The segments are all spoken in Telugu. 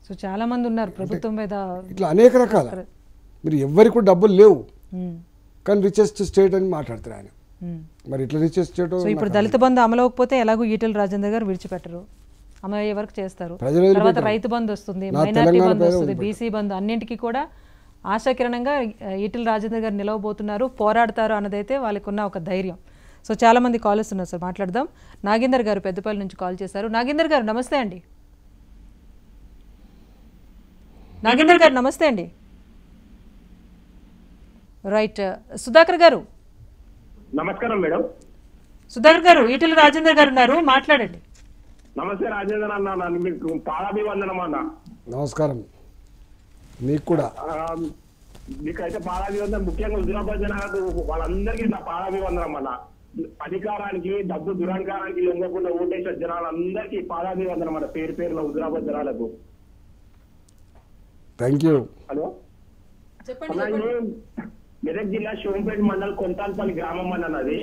సో చాలా మంది ఉన్నారు ప్రభుత్వం మీద ఇట్లా అనేక రకాల మీరు ఎవ్వరికి కూడా డబ్బులు లేవు ఉమ్, కానీ రిచెస్ట్ స్టేట్ అని మాట్లాడతారు ఆయన ఉమ్. మరి ఇట్లా రిచెస్ట్ స్టేట్ సో ఇప్పుడు దళిత బంధు అమలు అవ్వకపోతే ఎలాగో ఈటెల రాజేందర్ గారు విడిచిపెట్టరు అమలు అయ్యే వరకు చేస్తారు ప్రజలు తర్వాత వదిలిపెట్టరు. రైతు బంధు వస్తుంది నా మైనార్టీ తెలంగాణ బంధు ప్రజలు వస్తుంది బీసీ బంధు అన్నింటికీ కూడా ఆశాకిరణంగా ఆ, ఈటెల రాజేందర్ గారు నిలవబోతున్నారు పోరాడతారు అన్నదైతే వాళ్ళకున్న ఒక ధైర్యం సో చాలా మంది కాలర్స్ ఉన్నారు సార్ మాట్లాడదాం నాగేందర్ గారు పెద్దపల్లి నుంచి కాల్ చేశారు నాగేందర్ గారు నమస్తే అండి నాగేందర్ గారు నమస్తే అండి రైట్ సుధాకర్ గారు నమస్కారం మేడం సుధాకర్ గారు ఈటెల రాజేందర్ గారు ఉన్నారు మాట్లాడండి నమస్తే రాజేంద్ర అన్న నన్ను మీకు పాదాభివందనం అన్న నమస్కారం మీకు కూడా ఆ, మీకైతే పాదాభివందనం ముఖ్యంగా హుజరాబాద్ జనాలకు వాళ్ళందరికీ నా పాదాభివందనం అన్న అధికారానికి డబ్బు దురహంకారానికి లొంగకుండా ఓటేసే జనాలందరికీ పాదాభివందనం అన్న పేరు పేరున హుజరాబాద్ జనాలకు థ్యాంక్ యూ హలో చెప్పండి అన్న, ఇది మెదక్ జిల్లా షోంపేట మండల్ కొంతాల్పల్లి గ్రామం అన్నది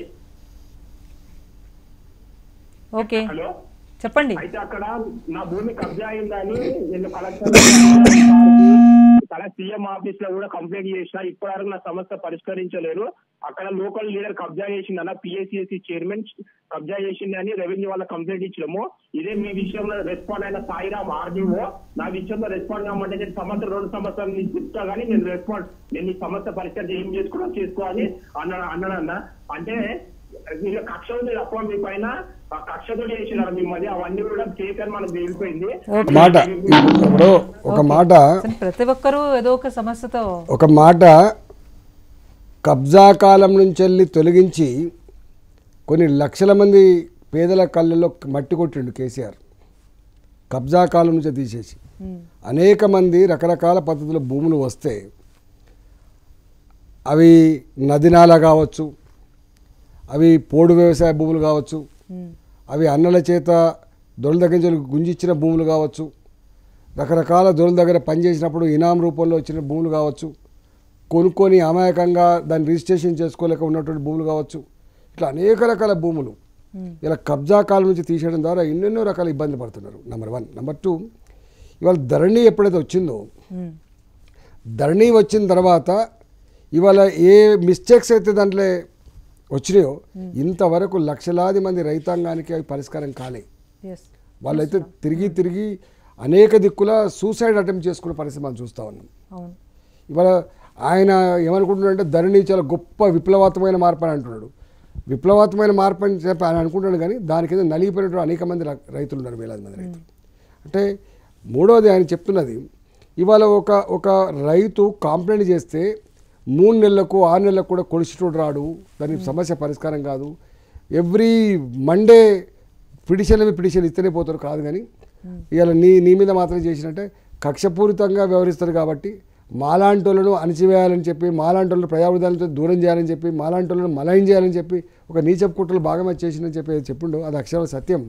ఓకే హలో చెప్పండి అయితే అక్కడ నా భూమి కబ్జా అయిందని నేను కలెక్టర్ కల సీఎం ఆఫీస్ లో కూడా కంప్లైంట్ చేసిన ఇప్పటివరకు నా సమస్య పరిష్కరించలేరు అక్కడ లోకల్ లీడర్ కబ్జా చేసిందన్న పిఎస్సిఎస్సి చైర్మన్ కబ్జా చేసిందని రెవెన్యూ వాళ్ళ కంప్లైంట్ ఇచ్చినాము ఇదే మీ విషయంలో రెస్పాండ్ అయిన సాయిరామ్ ఆర్డీఓ నా విషయంలో రెస్పాండ్ కామంటే నేను సంవత్సరం రెండు సంవత్సరాలు నీకు చెప్తా కానీ నేను రెస్పాండ్ నేను ఈ సమస్య పరిష్కారం ఏం చేసుకోవడం చేసుకోవాలి అన్నాడు అన్నాడన్న అంటే వీళ్ళ కక్ష ఉంది తప్ప మీ పైన ఆ కక్షతో చేసినారు మిమ్మల్ని అవన్నీ కూడా చేయకని మనకు తేలిపోయింది ఓకే మాట ఇప్పుడు ఒక మాట అసలు ప్రతి ఒక్కరూ ఏదో ఒక సమస్యతో ఒక మాట కబ్జా కాలం నుంచి వెళ్ళి తొలగించి కొన్ని లక్షల మంది పేదల కళ్ళల్లో మట్టి కొట్టిండు కేసీఆర్ కబ్జా కాలం నుంచి తీసేసి ఉమ్, అనేక మంది రకరకాల పద్ధతుల భూములు వస్తే అవి నదినాల కావచ్చు అవి పోడు వ్యవసాయ భూములు కావచ్చు ఉమ్, అవి అన్నల చేత దొరల దగ్గర నుంచి గుంజిచ్చిన భూములు కావచ్చు రకరకాల దొరల దగ్గర పనిచేసినప్పుడు ఇనాం రూపంలో వచ్చిన భూములు కావచ్చు కొనుక్కొని అమాయకంగా దాన్ని రిజిస్ట్రేషన్ చేసుకోలేక ఉన్నటువంటి భూములు కావచ్చు ఇట్లా అనేక రకాల భూములు ఉమ్, ఇలా కబ్జా కాలం నుంచి తీసేయడం ద్వారా ఎన్నెన్నో రకాల ఇబ్బంది పడుతున్నారు నెంబర్ వన్ నెంబర్ టూ ఇవాళ ధరణి ఎప్పుడైతే వచ్చిందో ఉమ్, ధరణి వచ్చిన తర్వాత ఇవాళ ఏ మిస్టేక్స్ అయితే దాంట్లో వచ్చినాయో ఇంతవరకు లక్షలాది మంది రైతాంగానికి అవి పరిష్కారం కాలే yes. వాళ్ళైతే తిరిగి తిరిగి అనేక దిక్కుల సూసైడ్ అటెంప్ట్ చేసుకునే పరిస్థితి మనం చూస్తూ ఉన్నాం అవును ఇవాళ ఆయన ఏమనుకుంటున్నాడంటే ధరణి చాలా గొప్ప విప్లవాత్మకమైన మార్పు అని అంటున్నాడు విప్లవాత్మకమైన మార్పు అని చెప్పి ఆయన అనుకుంటున్నాడు కానీ దాని కింద నలిగిపోయినటువంటి అనేక మంది ర- రైతులు ఉన్నారు వేలాది మంది రైతులు అంటే మూడవది ఆయన చెప్తున్నది ఇవాళ ఒక ఒక రైతు కంప్లైంట్ చేస్తే మూడు నెలలకు ఆరు నెలలకు కూడా కొలిసిటోడు రాడు దానికి సమస్య పరిష్కారం కాదు ఎవ్రీ మండే పిటిషన్ మీద పిటిషన్ ఇస్తేనే పోతారు కాదు కానీ ఇవాళ నీ నీ మీద మాత్రం చేసినట్టే కక్షపూరితంగా వ్యవహరిస్తారు కాబట్టి మాలాంటి వాళ్ళను అణిచివేయాలని చెప్పి మాలాంటి వాళ్ళను ప్రజావిధానంతో దూరం చేయాలని చెప్పి మాలాంటి వాళ్ళను మలయం చేయాలని చెప్పి ఒక నీచపు కుట్రలు బాగా చేసిందని చెప్పి చెప్పిండు అది అక్షరం సత్యం